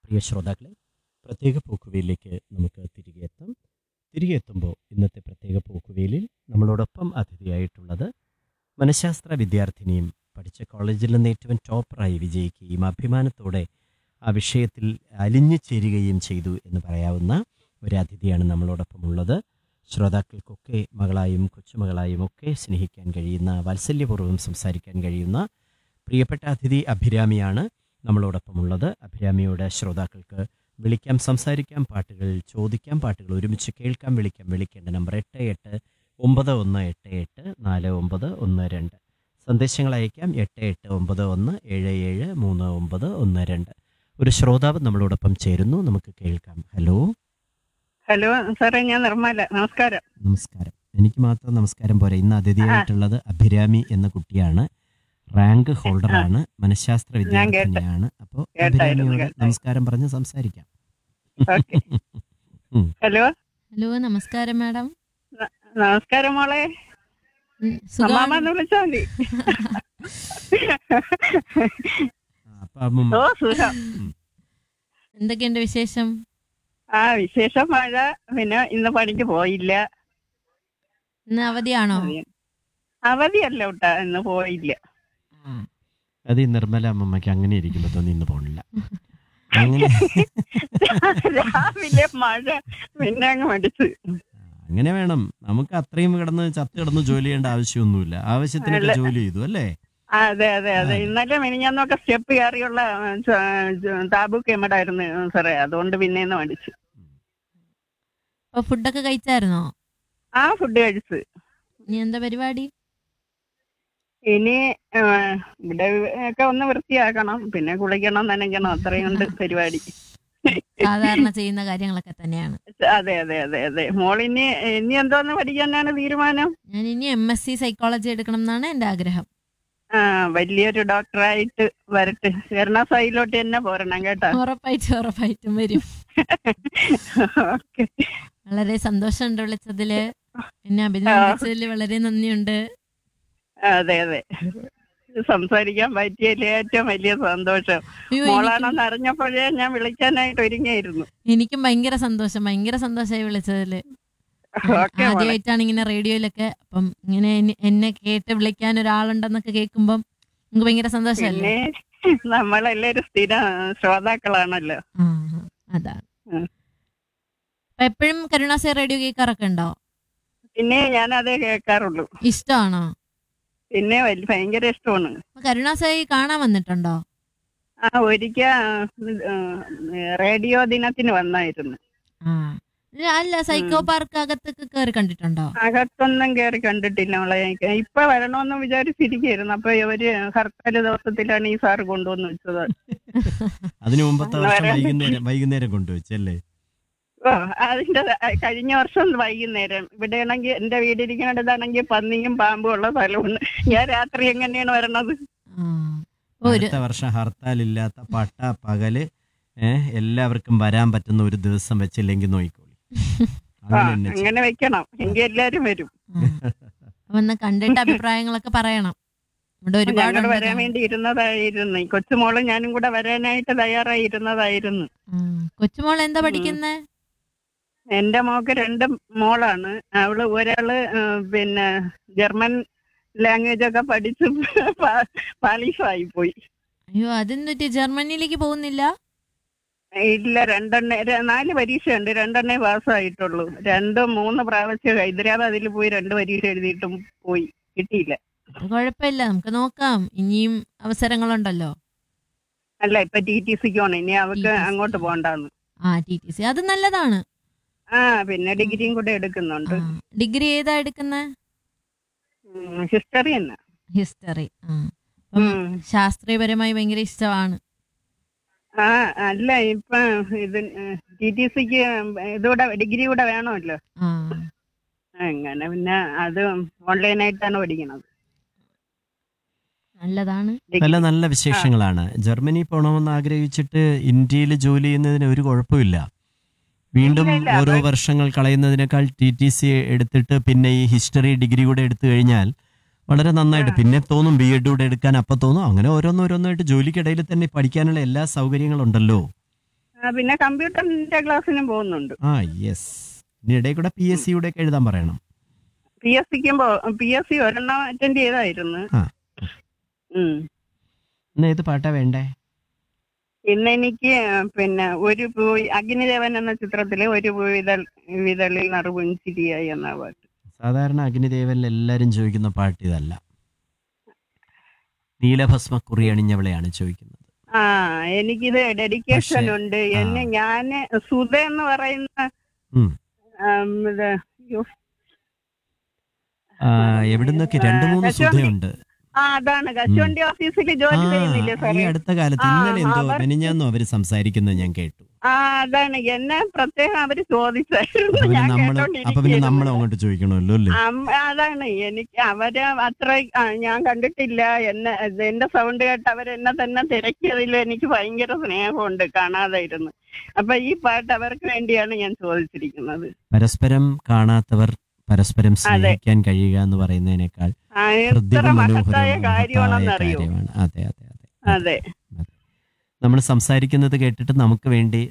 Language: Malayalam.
പ്രിയ ശ്രോതാക്കളെ പ്രത്യേക പോക്കുവയിലേക്ക് നമുക്ക് തിരികെ എത്താം തിരികെ എത്തുമ്പോൾ ഇന്നത്തെ പ്രത്യേക പോക്കുവയിലിൽ നമ്മളോടൊപ്പം അതിഥിയായിട്ടുള്ളത് മനഃശാസ്ത്ര വിദ്യാർത്ഥിനിയും പഠിച്ച കോളേജിൽ നിന്ന് ഏറ്റവും ടോപ്പറായി വിജയിക്കുകയും അഭിമാനത്തോടെ ആ വിഷയത്തിൽ അലിഞ്ഞു ചേരുകയും ചെയ്തു എന്ന് പറയാവുന്ന ഒരു അതിഥിയാണ് നമ്മളോടൊപ്പം ഉള്ളത് ശ്രോതാക്കൾക്കൊക്കെ മകളായും കൊച്ചുമകളായും ഒക്കെ സ്നേഹിക്കാൻ കഴിയുന്ന വാത്സല്യപൂർവ്വം സംസാരിക്കാൻ കഴിയുന്ന പ്രിയപ്പെട്ട അതിഥി അഭിരാമിയാണ് നമ്മളോടൊപ്പം ഉള്ളത് അഭിരാമിയോട് ശ്രോതാക്കൾക്ക് വിളിക്കാം സംസാരിക്കാം പാട്ടുകൾ ചോദിക്കാം പാട്ടുകൾ ഒരുമിച്ച് കേൾക്കാം വിളിക്കാം വിളിക്കേണ്ട നമ്പർ എട്ട് എട്ട് ഒമ്പത് ഒന്ന് എട്ട് എട്ട് നാല് ഒമ്പത് ഒന്ന് രണ്ട് സന്ദേശങ്ങൾ അയക്കാം എട്ട് എട്ട് ഒമ്പത് ഒന്ന് ഏഴ് ഏഴ് മൂന്ന് ഒമ്പത് ഒന്ന് രണ്ട് ഒരു ശ്രോതാവ് നമ്മളോടൊപ്പം ചേരുന്നു നമുക്ക് കേൾക്കാം ഹലോ ഹലോ സാറേ ഞാൻ നിർമ്മല നമസ്കാരം നമസ്കാരം എനിക്ക് മാത്രം നമസ്കാരം പോരാ ഇന്ന് അതിഥിയായിട്ടുള്ളത് അഭിരാമി എന്ന കുട്ടിയാണ് റാങ്ക് ഹോൾഡറാണ് മനഃശാസ്ത്ര ഞാൻ കേട്ട- വിദ്യാർത്ഥിനിയാണ് അപ്പോൾ കേട്ടായിരുന്നു, അഭിരാമിയോട് കേട്ടായിരുന്നു. നമസ്കാരം പറഞ്ഞ് സംസാരിക്കാം ഓക്കെ ഹലോ ഹലോ നമസ്കാരം മാഡം നമസ്കാരം മോളെ ഉം, സുഖാണോ? അമ്മാമെന്ന് വിളിച്ചാ മതി ആ, അപ്പൊ അമ്മ ഓ സുഖം എന്തൊക്കെയുണ്ട് വിശേഷം ആ വിശേഷം മഴ പിന്നെ ഇന്ന് പണിക്ക് പോയില്ല ഇന്ന് അവധിയാണോ അവധിയല്ല കേട്ടാ ഇന്ന് പോയില്ല അത് ഈ നിർമ്മല അമ്മമ്മയ്ക്ക് അങ്ങനെ ഇരിക്കുമ്പോ തോന്നി ഇന്ന് പോണില്ല അങ്ങനെ രാവിലെ മഴ പിന്നെ അങ്ങ് മടിച്ച് അങ്ങനെ വേണം നമുക്ക് അത്രയും കിടന്ന് ചത്ത് കിടന്ന് ജോലി ചെയ്യേണ്ട ആവശ്യമൊന്നുമില്ല ആവശ്യത്തിനൊക്കെ അല്ല. ജോലി ചെയ്തു അല്ലേ ആ, അതെ അതെ അതെ ആ. ഇന്നലെ മിനിഞ്ഞാന്നൊക്കെ സ്റ്റെപ്പ് കയറിയുള്ള താബുക്ക് എമ്മടായിരുന്നു സാറേ അതുകൊണ്ട് പിന്നെ ഇന്ന് മടിച്ചു അപ്പൊ ഫുഡൊക്കെ കഴിച്ചായിരുന്നോ ആ ഫുഡ് കഴിച്ച് ഇനി എന്താ പരിപാടി ഇനി ആ, ഇവിടെ ഒക്കെ ഒന്ന് വൃത്തിയാക്കണം പിന്നെ കുളിക്കണം നനയ്ക്കണം അത്രയും ഉണ്ട് പരിപാടി സാധാരണ ചെയ്യുന്ന കാര്യങ്ങളൊക്കെ തന്നെയാണ് അതെ അതെ അതെ അതെ മോളിനി ഇനി എന്തോന്ന് പഠിക്കാനാണ് തീരുമാനം ഞാൻ ഇനി എം എസ് സി സൈക്കോളജി എടുക്കണം എന്നാണ് എന്റെ ആഗ്രഹം ആ വലിയൊരു ഡോക്ടറായിട്ട് വരട്ടെ എറണാകുളത്തിലോട്ട് തന്നെ പോരണം കേട്ടോ ഉറപ്പായിട്ടും ഉറപ്പായിട്ടും വരും ഓക്കെ വളരെ സന്തോഷമുണ്ട് വിളിച്ചതില് എന്നെ അഭിനന്ദിച്ചതില് വളരെ നന്ദിയുണ്ട് അതെ അതെ സംസാരിക്കാൻ പറ്റിയതിൽ ഏറ്റവും വലിയ സന്തോഷം അയ്യോ, എനിക്കും- മോളാണെന്ന് അറിഞ്ഞപ്പോഴേ ഞാൻ വിളിക്കാനായിട്ട് ഒരുങ്ങിയായിരുന്നു എനിക്കും ഭയങ്കര സന്തോഷം ഭയങ്കര സന്തോഷമായി വിളിച്ചതില് ഓക്കെ മോളെ ആദ്യമായിട്ടാണ് ഇങ്ങനെ റേഡിയോയിലൊക്കെ അപ്പം ഇങ്ങനെ എന്നെ- എന്നെ കേട്ട് വിളിക്കാൻ ഒരാളുണ്ടെന്നൊക്കെ കേൾക്കുമ്പം നമുക്ക് ഭയങ്കര സന്തോഷമല്ലേ പിന്നെ നമ്മളെല്ലാരും സ്ഥിര ശ്രോതാക്കളാണല്ലോ ആ, ആ, അതാണ് ഉം. അപ്പൊ എപ്പോഴും കരുണാസേ റേഡിയോ കേൾക്കാറൊക്കെ ഉണ്ടോ പിന്നെ ഞാൻ അതേ കേൾക്കാറുള്ളൂ ഇഷ്ടമാണോ പിന്നെ വലിയ ഭയങ്കര ഇഷ്ടമാണ് അപ്പൊ കരുണാസായി കാണാൻ വന്നിട്ടുണ്ടോ ആ ഒരിക്ക റേഡിയോ ദിനത്തിന് വന്നായിരുന്നു ആ ഇല്ല, അല്ല സൈക്കോ പാർക്ക് അകത്തൊക്കെ കയറി കണ്ടിട്ടുണ്ടോ അകത്തൊന്നും കയറി കണ്ടിട്ടില്ല മോളെ ഇപ്പൊ വരണമെന്ന് വിചാരിച്ചിരിക്കുന്നു അപ്പൊ ഇവര് ഹർത്താൽ ദിവസത്തിലാണ് ഈ സാറ് കൊണ്ടുവന്ന് വെച്ചത് അതിനു മുമ്പത്തെ വർഷം വരാൻ വൈകുന്നേരം വൈകുന്നേരം കൊണ്ടുവച്ചല്ലേ ഓ അതിന്റെ കഴിഞ്ഞ വർഷം വൈകുന്നേരം ഇവിടെ ആണെങ്കിൽ എന്റെ വീടിരിക്കുന്നിടത്താണെങ്കിൽ പന്നിയും പാമ്പും ഉള്ള സ്ഥലമാണ് ഞാൻ രാത്രി എങ്ങനെയാണ് വരണത് ആ. ഒരു അടുത്ത വർഷം ഹർത്താൽ ഇല്ലാത്ത പട്ട പകല് ഏഹ് എല്ലാവർക്കും വരാൻ പറ്റുന്ന ഒരു ദിവസം വെച്ചില്ലെങ്കിൽ നോയിക്കോളി ആ അങ്ങനെ തന്നെ ചെയ്യ്. അങ്ങനെ വെക്കണം എങ്കിൽ എല്ലാരും വരും ആ. അപ്പൊ ഒന്ന് കണ്ടിട്ട് അഭിപ്രായങ്ങളൊക്കെ പറയണം ഇവിടെ ഒരുപാട് ഞങ്ങൾ വരാൻ വേണ്ടി ഇരുന്നതായിരുന്നു ഈ കൊച്ചുമോള് ഞാനും കൂടെ വരാനായിട്ട് തയ്യാറായി ഇരുന്നതായിരുന്നു കൊച്ചുമോൾ എന്താ പഠിക്കുന്നേ എന്റെ മോക്ക് രണ്ട് മോളാണ് അവള് ഒരാള് ആ, പിന്നെ ജർമ്മൻ ലാംഗ്വേജ് ഒക്കെ പഠിച്ച് പാ- പാലീസായി പോയി അയ്യോ അതെന്തുറ്റി ജർമ്മനിയിലേക്ക് പോകുന്നില്ല ഇല്ല രണ്ടെണ്ണ ര- നാല് പരീക്ഷയുണ്ട് രണ്ടെണ്ണേ പാസ്സായിട്ടുള്ളൂ രണ്ടും മൂന്ന് പ്രാവശ്യം ഹൈദരാബാദിൽ പോയി രണ്ട് പരീക്ഷ എഴുതിയിട്ടും പോയി കിട്ടിയില്ല അത് കുഴപ്പമില്ല നമുക്ക് നോക്കാം ഇനിയും അവസരങ്ങളുണ്ടല്ലോ അല്ല ഇപ്പൊ ടി ടി സിക്ക് പോണം ഇനി അവക്ക് TTC. അങ്ങോട്ട് പോണ്ടാന്ന് ആ ടി ടി സി അത് നല്ലതാണ് ആ പിന്നെ ഡിഗ്രിയും കൂടെ എടുക്കുന്നുണ്ട് ഡിഗ്രി ഏതാ എടുക്കുന്നത് ഹിസ്റ്ററി തന്നെ ഹിസ്റ്ററി ആ അപ്പം ഉം. ശാസ്ത്രീയപരമായി ഭയങ്കര ഇഷ്ടമാണ് ആ അല്ല ഇപ്പൊ ഇത് ടി ടി സിക്ക് ഇതുകൂടെ ഡിഗ്രി കൂടെ വേണമല്ലോ ആ അങ്ങനെ പിന്നെ അത് ഓൺലൈനായിട്ടാണ് പഠിക്കണത് നല്ലതാണ് പല നല്ല വിശേഷങ്ങളാണ് ജർമ്മനി പോകണമെന്ന് ആഗ്രഹിച്ചിട്ട് ഇന്ത്യയിൽ ജോലി ചെയ്യുന്നതിന് ഒരു കുഴപ്പമില്ല വീണ്ടും ഇല്ല, ഇല്ല, ഓരോ അത് വർഷങ്ങൾ കളയുന്നതിനേക്കാൾ ടി ടി സി എടുത്തിട്ട് പിന്നെ ഈ ഹിസ്റ്ററി ഡിഗ്രി കൂടെ എടുത്തു കഴിഞ്ഞാൽ വളരെ നന്നായിട്ട് പിന്നെ തോന്നും ബി എഡ് കൂടെ എടുക്കാൻ അപ്പൊ തോന്നും അങ്ങനെ ഓരോന്നോരോന്നായിട്ട് ജോലിക്കിടയിൽ തന്നെ പഠിക്കാനുള്ള എല്ലാ സൗകര്യങ്ങളും ഉണ്ടല്ലോ ആ ആ, പിന്നെ കമ്പ്യൂട്ടറിന്റെ ക്ലാസ്സിനും പോകുന്നുണ്ട് ആ യെസ് ഇനി ഇടയിൽ കൂടെ പി എസ് സിയുടെ ഒക്കെ എഴുതാൻ പറയണം പി എസ് സിക്കും പി എസ് സി ഒരെണ്ണം അറ്റൻഡ് ചെയ്തായിരുന്നു ആ. ഉം. ഇന്ന് ഏത് പാട്ടാ വേണ്ടേ ഇന്ന് എനിക്ക് പിന്നെ ഒരു പൂവി അഗ്നിദേവൻ എന്ന ചിത്രത്തിലെ ഒരു പൂവിതൾ വിതളിൽ നറുപുഞ്ചിരിയായി എന്ന പാട്ട് സാധാരണ അഗ്നിദേവനിൽ എല്ലാവരും ചോദിക്കുന്ന പാട്ട് ഇതല്ല നീലഭസ്മ കുറി അണിഞ്ഞവളെയാണ് ചോദിക്കുന്നത് ആ എനിക്കിത് ഡെഡിക്കേഷൻ പക്ഷേ, ഉണ്ട് ആ. എന്നെ ഞാന് സുധ എന്ന് പറയുന്ന ഉം. ആം, ഇത്, യ്യോ. ആ, എവിടുന്നൊക്കെ രണ്ടു മൂന്ന് കശുവണ്ടി. സുധയുണ്ട് ആ അതാണ് കശുവണ്ടി ഓഫീസിൽ ആ ജോലി ചെയ്യുന്നില്ലേ ഈ സാറേ അടുത്ത കാലത്ത് ആ, ഇന്നലെ എന്തോ അവർ- മെനിഞ്ഞാന്നോ അവര് സംസാരിക്കുന്നത് ഞാൻ കേട്ടു ആ അതാണ് എന്നെ പ്രത്യേകം അവര് ചോദിച്ചായിരുന്നു അപ്പൊ പിന്നെ ഞാൻ നമ്മള് അപ്പൊ പിന്നെ നമ്മൾ കേട്ടോണ്ടിരിക്കുകയായിരുന്നു. അങ്ങോട്ട് ചോദിക്കണമല്ലോ അല്ലേ അം- അതാണ് എനിക്ക് അവര് അത്ര ആ, ഞാൻ കണ്ടിട്ടില്ല എന്നെ എന്റെ സൗണ്ട് കേട്ട് അവരെന്നെ തന്നെ തിരക്കിയതിൽ എനിക്ക് ഭയങ്കര സ്നേഹമുണ്ട് കാണാതെ ഇരുന്ന് അപ്പൊ ഈ പാട്ട് അവർക്ക് വേണ്ടിയാണ് ഞാൻ ചോദിച്ചിരിക്കുന്നത് പരസ്പരം കാണാത്തവർ പരസ്പരം സ്നേഹിക്കാൻ കഴിയുക എന്ന് പറയുന്നതിനേക്കാൾ ആ, എത്ര ഹൃദ്യവും മഹത്തായ മനോഹരവും മഹത്തായ കാര്യമാണെന്നറിയോ കാര്യമാണ് അതെ അതെ അതെ അതെ നമ്മൾ സംസാരിക്കുന്നത് കേട്ടിട്ട് നമുക്ക് വേണ്ടി